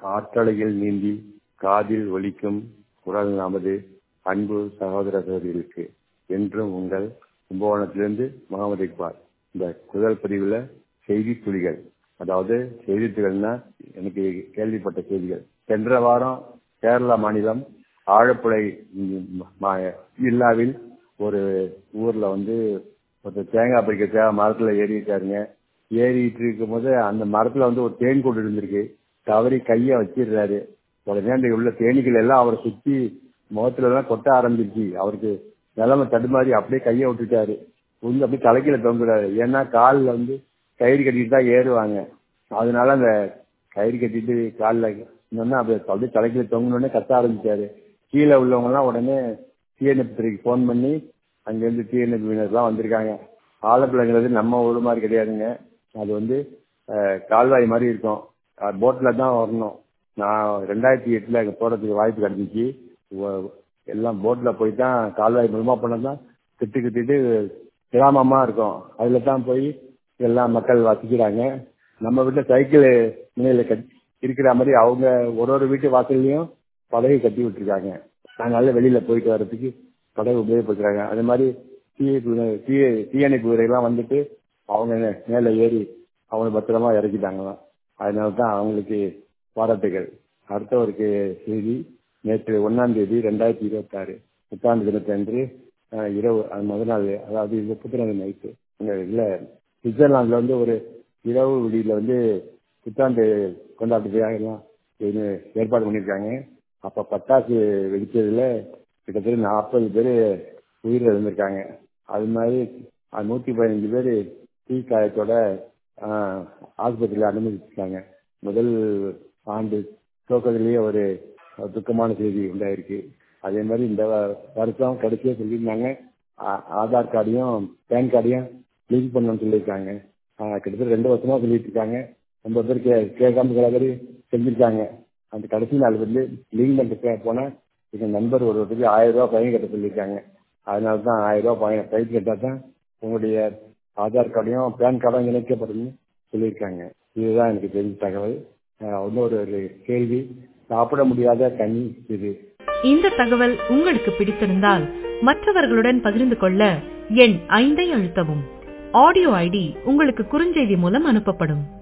ஆற்றலையில் நீந்தி காதில் ஒலிக்கும் குரல் நமது அன்பு சகோதர சகோதரிகளுக்கு என்றும் உங்கள் கும்பகோணத்திலிருந்து முகமது இக்பால் இந்த குரல் பதிவுல செய்தி துளிகள் அதாவது செய்தி துளிகள்னா எனக்கு கேள்விப்பட்ட செய்திகள் சென்ற வாரம் கேரளா மாநிலம் ஆழப்புழை ஜில்லாவில் ஒரு ஊர்ல வந்து ஒருத்தர் தேங்காய் பறிக்க தேவை மரத்துல ஏறிட்டாருங்க ஏறிட்டு இருக்கும் போது அந்த மரத்துல வந்து ஒரு தேன் கூடு இருந்திருக்கு தவறி கைய வச்சிடுறாரு உடனே அந்த உள்ள தேனீகள் எல்லாம் அவரை சுத்தி முகத்துல எல்லாம் கொட்ட ஆரம்பிச்சிருச்சு அவருக்கு நிலைமை தடுமாறி அப்படியே கைய விட்டுட்டாரு உள்ள அப்படியே தலைக்கீழ தொங்குறாரு ஏன்னா காலில் வந்து கயிறு கட்டிட்டு தான் ஏறுவாங்க அதனால அந்த கயிறு கட்டிட்டு காலில் இன்னொன்னு அப்படியே அப்படியே தலைக்கீழ தொங்கினோடனே கத்த ஆரம்பிச்சாரு கீழே உள்ளவங்க எல்லாம் உடனே டிஎன்எஃப் துறைக்கு ஃபோன் பண்ணி அங்கேருந்து டிஎன்எஃப் வீனர்லாம் வந்திருக்காங்க ஆலப்பிள்ளைங்கிறது நம்ம ஊர் மாதிரி கிடையாதுங்க அது வந்து கால்வாய் மாதிரி இருக்கும் போட்ல தான் வரணும் நான் ரெண்டாயிரத்தி எட்டுல அங்கே போறதுக்கு வாய்ப்பு கிடைச்சிச்சு எல்லாம் போட்ல போய் தான் கால்வாய் மூலமா போனதான் திட்டு திட்டு கிராமமா இருக்கும் அதுல தான் போய் எல்லாம் மக்கள் வசிக்கிறாங்க நம்ம வீட்டுல சைக்கிள் முனையில கட்டி இருக்கிற மாதிரி அவங்க ஒரு ஒரு வீட்டு வாசல்லையும் படகு கட்டி விட்டுருக்காங்க அதனால வெளியில போயிட்டு வர்றதுக்கு படகு உபயோகப்படுத்துறாங்க அதே மாதிரி தீய தீயணைப்பு வீரர்கள்லாம் வந்துட்டு அவங்க மேல ஏறி அவங்க பத்திரமா இறக்கிட்டாங்களாம் அதனால தான் அவங்களுக்கு பாராட்டுகள் அடுத்தவருக்கு செய்தி நேற்று ஒன்னாம் தேதி ரெண்டாயிரத்தி இருபத்தி ஆறு புத்தாண்டு தினத்தன்று இரவு முதல் நாள் அதாவது இந்த புத்தாண்டு நைட்டு அங்க இல்ல சுவிட்சர்லாந்துல வந்து ஒரு இரவு விடியில வந்து புத்தாண்டு கொண்டாட்டத்துக்காக எல்லாம் ஏற்பாடு பண்ணியிருக்காங்க அப்ப பட்டாசு வெடிச்சதுல கிட்டத்தட்ட நாற்பது பேர் உயிர் இழந்திருக்காங்க அது மாதிரி நூத்தி பதினஞ்சு பேர் தீ காயத்தோட ஆஸ்பத்திரியில அனுமதிச்சிருக்காங்க முதல் ஆண்டு துவக்கத்திலேயே ஒரு துக்கமான செய்தி உண்டாயிருக்கு அதே மாதிரி இந்த வருஷம் கடைசியா சொல்லியிருந்தாங்க ஆதார் கார்டையும் பேன் கார்டையும் லிங்க் பண்ணணும்னு சொல்லியிருக்காங்க கிட்டத்தட்ட ரெண்டு வருஷமா சொல்லிட்டு இருக்காங்க ரொம்ப பேர் கே கேட்காம சில பேர் செஞ்சிருக்காங்க அந்த கடைசி நாள் வந்து லிங்க் பண்ணிட்டு போனா எங்க நண்பர் ஒரு ஒருத்தருக்கு ஆயிரம் ரூபாய் ஃபைன் கட்ட சொல்லியிருக்காங்க அதனால தான் ஆயிரம் ரூபாய் ஃபைன் ஃபைன் கட்டா தான் உங்களுடைய ஆதார் கார்டையும் பேன் கார்டும் இணைக்கப்படும்னு சொல்லியிருக்காங்க இதுதான் எனக்கு தெரிஞ்ச தகவல் இன்னொரு ஒரு கேள்வி சாப்பிட முடியாத கனி இது இந்த தகவல் உங்களுக்கு பிடித்திருந்தால் மற்றவர்களுடன் பகிர்ந்து கொள்ள எண் ஐந்தை அழுத்தவும் ஆடியோ ஐடி உங்களுக்கு குறுஞ்செய்தி மூலம் அனுப்பப்படும்